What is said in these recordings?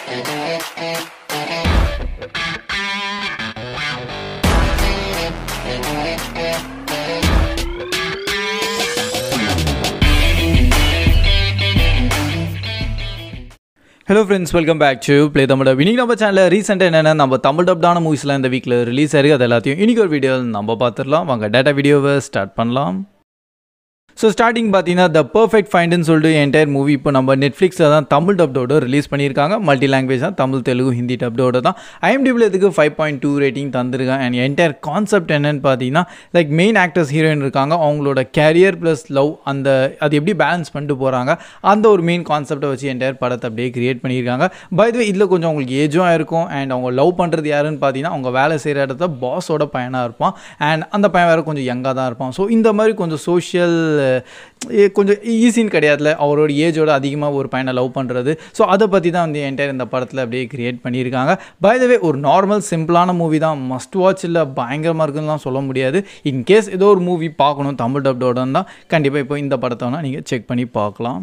Hello friends welcome back to play Tamil இன்னைக்கு நம்ம சேனலில் ரீசெண்டாக என்னென்ன நம்ம தமிழ் டப்டான மூவிஸ்லாம் இந்த வீக்கில் ரிலீஸ் ஆயிருக்கு அது எல்லாத்தையும் இன்னைக்கு ஒரு வீடியோ நம்ம பார்த்துடலாம் வாங்க டேட்டா வீடியோவை ஸ்டார்ட் பண்ணலாம் ஸோ ஸ்டார்டிங் பார்த்தீங்கன்னா த பர்ஃபெக்ட் ஃபைண்டுன்னு சொல்லிட்டு என்டையர் மூவி இப்போ நம்ம நெட்ஃப்ளிக்ஸில் தான் தமிழ் டப்டோட ரிலீஸ் பண்ணியிருக்காங்க மல்டி லாங்குவேஜ் தான் தமிழ் தெலுங்கு ஹிந்தி டப்டோட தான் ஐஎம்டிபியில் இதுக்கு ஃபைவ் பாயிண்ட் டூ ரேட்டிங் தந்திருக்காங்க அண்ட் என்டையர் கான்செப்ட் என்னன்னு பார்த்தீங்கன்னா லைக் மெயின் ஆக்டர்ஸ் ஹீரோயின் இருக்காங்க அவங்களோட கேரியர் ப்ளஸ் லவ் அந்த அது எப்படி பேலன்ஸ் பண்ணிட்டு போகிறாங்க அந்த ஒரு மெயின் கான்செப்டை வச்சு என்டையர் படத்தை அப்படியே கிரியேட் பண்ணியிருக்காங்க பை த இதில் கொஞ்சம் அவங்களுக்கு ஏஜும் இருக்கும் அண்ட் அவங்க லவ் பண்ணுறது யாருன்னு பார்த்தீங்கன்னா அவங்க வேலை செய்கிற இடத்துல பாஸோட பையனாக இருப்பான் அண்ட் அந்த பையன் வேறு கொஞ்சம் யங்காக தான் இருப்பான் ஸோ இந்த மாதிரி கொஞ்சம் சோஷியல் கொஞ்சம் ஈஸின்னு கிடையாதுல அவரோட ஏஜோட அதிகமாக ஒரு பையனை லவ் பண்ணுறது ஸோ அதை பற்றி தான் வந்து என்டையர் இந்த படத்தில் அப்படியே கிரியேட் பண்ணியிருக்காங்க பை த வே ஒரு நார்மல் சிம்பிளான மூவி தான் மஸ்ட் வாட்ச் இல்லை பயங்கரமாக இருக்குன்னுலாம் சொல்ல முடியாது இன்கேஸ் ஏதோ ஒரு மூவி பார்க்கணும் தமிழ் டப்டோட தான் கண்டிப்பாக இப்போ இந்த படத்தை வேணால் நீங்கள் செக் பண்ணி பார்க்கலாம்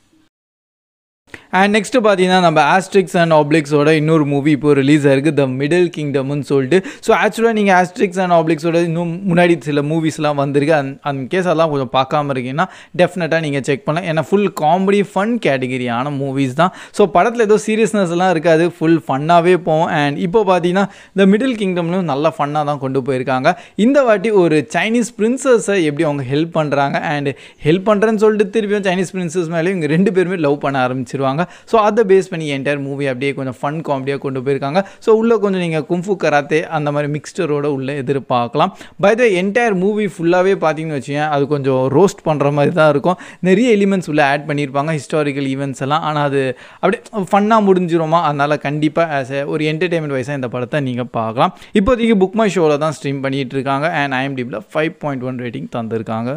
அண்ட் நெக்ஸ்ட்டு பார்த்தீங்கன்னா நம்ம ஆஸ்ட்ரிக்ஸ் அண்ட் ஆப்ளிக்ஸோட இன்னொரு மூவி இப்போ ரிலீஸ் ஆயிருக்கு த மிடில் கிங்டம்னு சொல்லிட்டு ஸோ ஆக்சுவலாக நீங்கள் ஆஸ்ட்ரிக்ஸ் அண்ட் ஆப்ளிக்ஸோட இன்னும் முன்னாடி சில மூவிஸ்லாம் வந்திருக்கு அந் அந்த கேஸ் அதெல்லாம் கொஞ்சம் பார்க்காம இருக்கீங்கன்னா டெஃபினட்டாக நீங்கள் செக் பண்ணலாம் ஏன்னா ஃபுல் காமெடி ஃபன் கேட்டகிரியான மூவிஸ் தான் ஸோ படத்தில் ஏதோ சீரியஸ்னஸ் எல்லாம் இருக்காது ஃபுல் ஃபன்னாகவே போவோம் அண்ட் இப்போ பார்த்தீங்கன்னா த மிடில் கிங்டம்லையும் நல்ல ஃபன்னாக தான் கொண்டு போயிருக்காங்க இந்த வாட்டி ஒரு சைனீஸ் பிரின்சஸை எப்படி அவங்க ஹெல்ப் பண்ணுறாங்க அண்ட் ஹெல்ப் பண்ணுறேன்னு சொல்லிட்டு திருப்பியும் சைனீஸ் பிரின்சஸ் மேலே இவங்க ரெண்டு பேருமே லவ் பண்ண ஆரம்பிச்சிருவாங்க ஸோ அதை பேஸ் பண்ணி என்டையர் மூவி அப்படியே கொஞ்சம் ஃபன் காமெடியாக கொண்டு போயிருக்காங்க ஸோ உள்ளே கொஞ்சம் நீங்கள் கும்ஃபு கராத்தே அந்த மாதிரி மிக்ஸ்டரோட உள்ளே எதிர்பார்க்கலாம் பை த என்டையர் மூவி ஃபுல்லாகவே பார்த்தீங்கன்னு வச்சுக்கேன் அது கொஞ்சம் ரோஸ்ட் பண்ணுற மாதிரி தான் இருக்கும் நிறைய எலிமெண்ட்ஸ் உள்ளே ஆட் பண்ணியிருப்பாங்க ஹிஸ்டாரிக்கல் ஈவெண்ட்ஸ் எல்லாம் ஆனால் அது அப்படியே ஃபன்னாக முடிஞ்சிருமா அதனால் கண்டிப்பாக ஆஸ் எ ஒரு என்டர்டைன்மெண்ட் வைஸாக இந்த படத்தை நீங்கள் பார்க்கலாம் இப்போதைக்கு புக் மை ஷோவில் தான் ஸ்ட்ரீம் பண்ணிகிட்டு இருக்காங்க அண்ட் ஐஎம்டிபியில் ஃபைவ் பாயிண்ட் ஒன் ரேட்டிங் தந்திருக்காங்க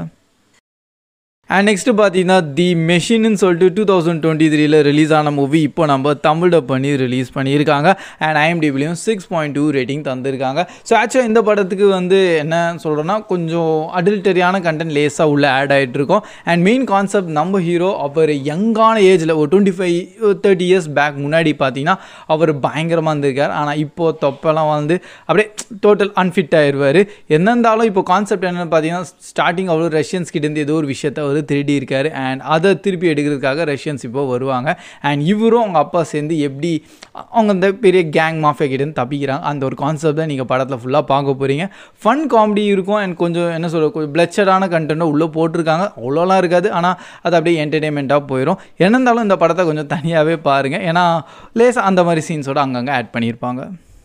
அண்ட் நெக்ஸ்ட்டு பார்த்தீங்கன்னா தி மெஷின்னு சொல்லிட்டு டூ தௌசண்ட் டுவெண்ட்டி த்ரீல ரிலீஸ் ஆன மூவி இப்போ நம்ம தமிழ் டப் பண்ணி ரிலீஸ் பண்ணியிருக்காங்க அண்ட் ஐஎம்டிபிலையும் சிக்ஸ் பாயிண்ட் டூ ரேட்டிங் தந்திருக்காங்க ஸோ ஆக்சுவலாக இந்த படத்துக்கு வந்து என்ன சொல்கிறோன்னா கொஞ்சம் அடல்டரியான கண்டென்ட் லேஸாக உள்ள ஆட் ஆகிட்டு இருக்கும் அண்ட் மெயின் கான்செப்ட் நம்ம ஹீரோ அவர் யங்கான ஏஜில் ஒரு twenty five thirty years back முன்னாடி பார்த்தீங்கன்னா அவர் பயங்கரமாக இருந்திருக்கார் ஆனால் இப்போது தொப்பெல்லாம் வந்து அப்படியே டோட்டல் அன்ஃபிட் ஆயிடுவார் என்ன இருந்தாலும் இப்போ கான்செப்ட் என்னென்னு பார்த்தீங்கன்னா ஸ்டார்டிங் அவ்வளோ ரஷ்யன்ஸ் கிட்டேருந்து ஏதோ ஒரு விஷயத்தை அவர் திருடி இருக்காரு அண்ட் அதை திருப்பி எடுக்கிறதுக்காக ரஷ்யன்ஸ் இப்போ வருவாங்க அண்ட் இவரும் அவங்க அப்பா சேர்ந்து எப்படி அவங்க அந்த பெரிய கேங் மாஃபியா கிட்டேருந்து தப்பிக்கிறாங்க அந்த ஒரு கான்செப்ட் தான் நீங்கள் படத்தில் ஃபுல்லாக பார்க்க போகிறீங்க ஃபன் காமெடி இருக்கும் அண்ட் கொஞ்சம் என்ன சொல்கிற கொஞ்சம் பிளச்சடான கண்டென்ட்டை உள்ளே போட்டிருக்காங்க அவ்வளோலாம் இருக்காது ஆனால் அது அப்படியே என்டர்டெயின்மெண்ட்டாக போயிடும் என்ன இருந்தாலும் இந்த படத்தை கொஞ்சம் தனியாகவே பாருங்கள் ஏன்னா லேசாக அந்த மாதிரி சீன்ஸோட அங்கங்கே ஆட் பண்ணியிருப்பாங்க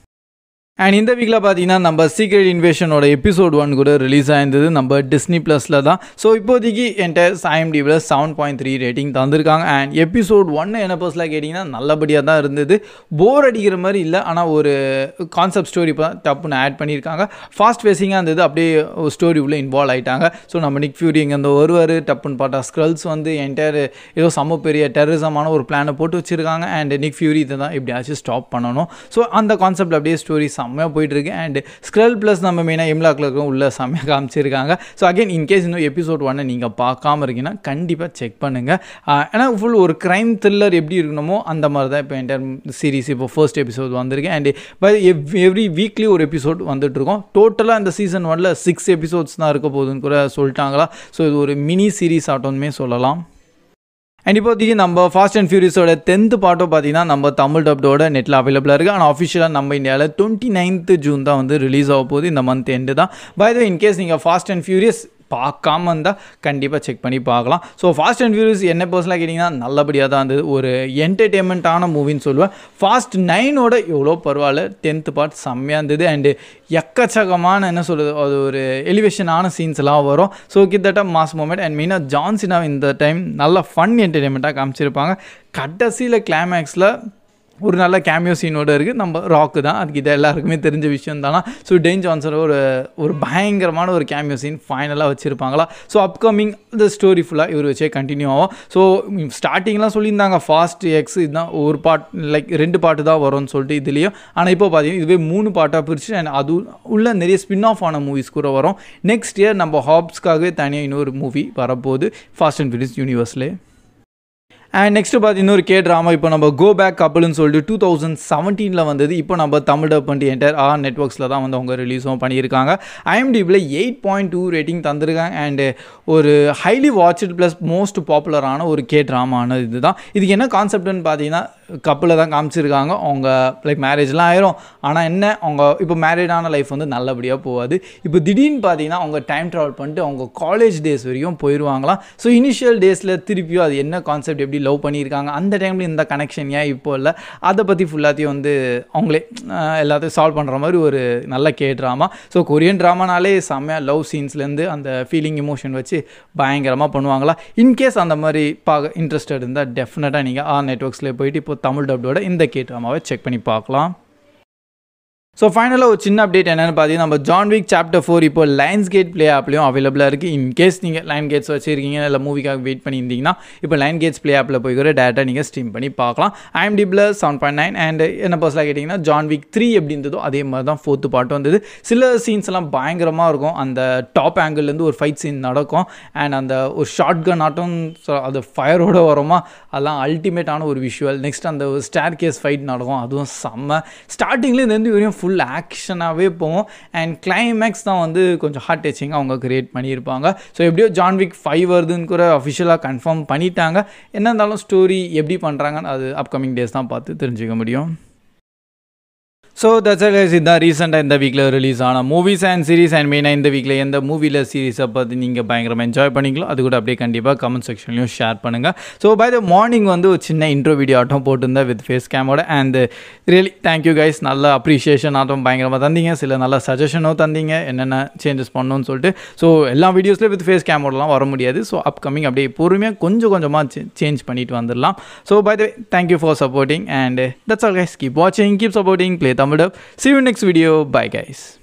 அண்ட் இந்த வீக்கில் பார்த்தீங்கன்னா நம்ம சீக்ரெட் இன்வேஷனோட எபிசோட் ஒன் கூட ரிலீஸ் ஆயிருந்தது நம்ம டிஸ்னி ப்ளஸில் தான் ஸோ இப்போதைக்கு என்கிட்ட ஐஎம்டிபியில் செவன் பாயிண்ட் த்ரீ ரேட்டிங் தந்திருக்காங்க அண்ட் எபிசோட் ஒன்று என்ன பர்ஸ்லாம் கேட்டிங்கன்னா நல்லபடியாக தான் இருந்தது போர் அடிக்கிற மாதிரி இல்லை ஆனால் ஒரு கான்செப்ட் ஸ்டோரி இப்போ டப்புன்னு ஆட் பண்ணியிருக்காங்க ஃபாஸ்ட் ஃபேஸிங்காக இருந்தது அப்படியே ஸ்டோரி உள்ளே இன்வால்வ் ஆகிட்டாங்க ஸோ நம்ம நிக் ஃபியூரி இங்கே இந்த வருவார் டப்புன்னு பார்த்தா ஸ்க்ரல்ஸ் வந்து என்டையர் ஏதோ செம்ம பெரிய டெரரிசமான ஒரு பிளானை போட்டு வச்சுருக்காங்க அண்ட் நிக் ஃபியூரி இதை தான் எப்படியாச்சும் ஸ்டாப் பண்ணணும் ஸோ அந்த கான்செப்ட் அப்படியே ஸ்டோரி செம்மையாக போயிட்டுருக்கு அண்ட் ஸ்க்ரல் ப்ளஸ் நம்ம மெயினாக எம்லாக்கில் இருக்கும் உள்ள செம்மையாக காமிச்சிருக்காங்க ஸோ அகைன் இன்கேஸ் இன்னும் எபிசோட் ஒன்னை நீங்கள் பார்க்காம இருக்கீங்கன்னா கண்டிப்பாக செக் பண்ணுங்கள் ஏன்னா ஃபுல் ஒரு க்ரைம் த்ரில்லர் எப்படி இருக்கணுமோ அந்த மாதிரி தான் இப்போ என்டர் சீரிஸ் இப்போ ஃபர்ஸ்ட் எபிசோட் வந்திருக்கு அண்ட் பை எவ்ரி வீக்லி ஒரு எபிசோட் வந்துட்டுருக்கோம் டோட்டலாக இந்த சீசன் ஒனில் சிக்ஸ் எபிசோட்ஸ் தான் இருக்க போகுதுன்னு கூட சொல்லிட்டாங்களா ஸோ இது ஒரு மினி சீரிஸ் ஆட்டோன்னுமே சொல்லலாம் அண்ட் இப்போதைக்கு நம்ம ஃபாஸ்ட் அண்ட் ஃபியூரியஸோட டென்த்து பாட்டும் பார்த்தீங்கன்னா நம்ம தமிழ் டப்டோட நெட்டில் அவைலபிளாக இருக்குது ஆனால் அஃபிஷியலாக நம்ம இந்தியாவில் டுவெண்ட்டி நைன்த்து ஜூன் தான் வந்து ரிலீஸ் ஆக போகுது இந்த மந்த் எண்டு தான் பை த இன்கேஸ் நீங்கள் ஃபாஸ்ட் அண்ட் ஃபியூரியஸ் பார்க்காம இருந்தால் கண்டிப்பாக செக் பண்ணி பார்க்கலாம் ஸோ ஃபாஸ்ட் அண்ட் ஃபியூரியஸ் என்ன பர்சனலாக கேட்டிங்கன்னா நல்லபடியாக தான் இருந்தது ஒரு என்டர்டெயின்மெண்ட்டான மூவின்னு சொல்லுவேன் ஃபாஸ்ட் நைனோட எவ்வளோ பரவாயில்ல டென்த்து பார்ட் செம்மையாக இருந்தது அண்டு எக்கச்சக்கமான என்ன சொல்கிறது அது ஒரு எலிவேஷனான சீன்ஸ் எல்லாம் வரும் ஸோ கிட்டத்தட்ட மாஸ் மூமெண்ட் அண்ட் மெயினாக ஜான்சினா இந்த டைம் நல்ல ஃபன் என்டர்டெயின்மெண்ட்டாக காமிச்சிருப்பாங்க கடைசியில் கிளைமேக்ஸில் ஒரு நல்ல கேமியோ சீனோட இருக்குது நம்ம ராக்கு தான் அதுக்கு இது எல்லாருக்குமே தெரிஞ்ச விஷயம் தானா ஸோ டெயின் ஜான்சன் ஒரு ஒரு பயங்கரமான ஒரு கேமியோ சீன் ஃபைனலாக வச்சுருப்பாங்களா ஸோ அப்கமிங் இந்த ஸ்டோரி ஃபுல்லாக இவர் வச்சே கண்டினியூ ஆகும் ஸோ ஸ்டார்டிங்லாம் சொல்லியிருந்தாங்க ஃபாஸ்ட் எக்ஸ் இதுதான் ஒரு பார்ட் லைக் ரெண்டு பாட்டு தான் வரும்னு சொல்லிட்டு இதுலேயும் ஆனால் இப்போ பார்த்தீங்கன்னா இதுவே மூணு பாட்டாக பிரித்து அண்ட் அது உள்ள நிறைய ஸ்பின் ஆஃப் ஆன மூவிஸ் கூட வரும் நெக்ஸ்ட் இயர் நம்ம ஹாப்ஸ்க்காகவே தனியாக இன்னொரு மூவி வரப்போகுது ஃபாஸ்ட் அண்ட் ஃபியூரியஸ் யூனிவர்ஸ்லேயே அண்ட் நெக்ஸ்ட் பார்த்து இன்னொரு கே ட்ராமா இப்போ நம்ம கோ பேக் கப்பல்னு சொல்லிட்டு டூ தௌசண்ட் செவன்டீனில் வந்தது இப்போ நம்ம தமிழ் டப் பண்ணிட்டு என்டர் ஆர் நெட்ஒர்க்ஸில் தான் வந்து அவங்க ரிலீஸும் பண்ணியிருக்காங்க ஐஎம்டிபியில் எயிட் பாயிண்ட் டூ ரேட்டிங் தந்திருக்காங்க அண்டு ஒரு ஹைலி வாட்ச்டு ப்ளஸ் மோஸ்ட் பாப்புலரான ஒரு கே ட்ராமான இதுதான் இதுக்கு என்ன கான்செப்ட்னு பார்த்தீங்கன்னா கப்பலில் தான் காமிச்சிருக்காங்க அவங்க லைக் மேரேஜ்லாம் ஆயிரும் ஆனால் என்ன அவங்க இப்போ மேரேஜான லைஃப் வந்து நல்லபடியாக போகாது இப்போ திடீர்னு பார்த்தீங்கன்னா அவங்க டைம் ட்ராவல் பண்ணிட்டு அவங்க காலேஜ் டேஸ் வரைக்கும் போயிடுவாங்களாம் ஸோ இனிஷியல் டேஸில் திருப்பியும் அது என்ன கான்செப்ட் எப்படி லவ் பண்ணியிருக்காங்க அந்த டைமில் இந்த கனெக்ஷன் ஏன் இப்போ இல்லை அதை பற்றி ஃபுல்லாத்தையும் வந்து அவங்களே அஹ், எல்லாத்தையும் சால்வ் பண்ணுற மாதிரி ஒரு நல்ல கே ட்ராமா ஸோ கொரியன் ட்ராமானாலே செம்மையாக லவ் சீன்ஸ்லேருந்து அந்த ஃபீலிங் இமோஷன் வச்சு பயங்கரமாக பண்ணுவாங்களா இன்கேஸ் அந்த மாதிரி பார்க்க இன்ட்ரெஸ்டட் இருந்தால் டெஃபினட்டாக நீங்கள் ஆ நெட்ஒர்க்ஸில் போயிட்டு இப்போ தமிழ் டப்டோட இந்த கே ட்ராமாவை செக் பண்ணி பார்க்கலாம் ஸோ ஃபைனலாக ஒரு சின்ன அப்டேட் என்னென்னு பார்த்தீங்கன்னா நம்ம ஜான் வீக் சாப்டர் ஃபோர் இப்போ லைன்ஸ் கேட் ப்ளே ஆப்லையும் அவைலபிளாக இருக்குது இன்கேஸ் நீங்கள் லைன் கேட்ஸ் வச்சுருக்கீங்க இல்லை மூவிக்காக வெயிட் பண்ணியிருந்தீங்கன்னா இப்போ லைன் கேட்ஸ் ப்ளே ஆப்பில் போய் கூட டேரெக்டாக நீங்கள் ஸ்ட்ரீம் பண்ணி பார்க்கலாம் ஐஎம்டிபியில் செவன் பாயிண்ட் நைன் அண்ட் என்ன பர்சனாக கேட்டிங்கன்னா ஜான் வீக் த்ரீ எப்படி இருந்ததோ அதே மாதிரி தான் ஃபோர்த்து பாட்டு வந்தது சில சீன்ஸ் எல்லாம் பயங்கரமாக இருக்கும் அந்த டாப் ஆங்கிள்லேருந்து ஒரு ஃபைட் சீன் நடக்கும் அண்ட் அந்த ஒரு ஷார்ட் கன் ஆட்டம் so அது ஃபயரோட வருமா அதெல்லாம் அல்டிமேட்டான ஒரு விஷுவல் நெக்ஸ்ட் அந்த ஒரு ஸ்டேர் கேஸ் ஃபைட் நடக்கும் அதுவும் செம்ம ஸ்டார்டிங்லேருந்து இருந்து வரையும் ஃபுல் ஆக்ஷனாகவே போகும் அண்ட் கிளைமேக்ஸ் தான் வந்து கொஞ்சம் ஹார்ட் டச்சிங் அவங்க கிரியேட் பண்ணியிருப்பாங்க ஸோ எப்படியோ ஜான் விக் ஃபைவ் வருதுன்னு கூட அஃபிஷியலாக கன்ஃபார்ம் பண்ணிட்டாங்க என்ன இருந்தாலும் ஸ்டோரி எப்படி பண்ணுறாங்கன்னு அது அப்கமிங் டேஸ் தான் பார்த்து தெரிஞ்சுக்க முடியும் ஸோ தட்ஸ் கைஸ் இதுதான் ரீசெண்டாக இந்த வீக்கில் ரிலீஸ் ஆன மூவிஸ் அண்ட் சீரிஸ் அண்ட் மெயினாக இந்த வீக்கில் எந்த மூவியில் சீரிஸை பார்த்து நீங்கள் பயங்கரமாக என்ஜாய் பண்ணிங்களோ அது கூட அப்படியே கண்டிப்பாக கமெண்ட் செக்ஷன்லையும் ஷேர் பண்ணுங்கள் ஸோ பை த மார்னிங் வந்து ஒரு சின்ன இன்ட்ரோ வீடியோ ஆட்டம் போட்டிருந்தேன் வித் ஃபேஸ் கேமோட அண்ட் ரியலி தேங்க்யூ கைஸ் நல்ல அப்ரிஷியேஷன் ஆட்டம் பயங்கரமாக தந்தீங்க சில நல்ல சஜஷனும் தந்தீங்க என்னென்ன சேஞ்சஸ் பண்ணணும்னு சொல்லிட்டு ஸோ எல்லா வீடியோஸ்லேயும் வித் ஃபேஸ் கேமோடலாம் வர முடியாது ஸோ அப்கமிங் அப்படியே பொறுமையாக கொஞ்சம் கொஞ்சமாக சேஞ்ச் பண்ணிட்டு வந்துடலாம் so by the thank you for supporting and that's all guys keep வாட்சிங் keep supporting play Tamil See you next video. Bye guys.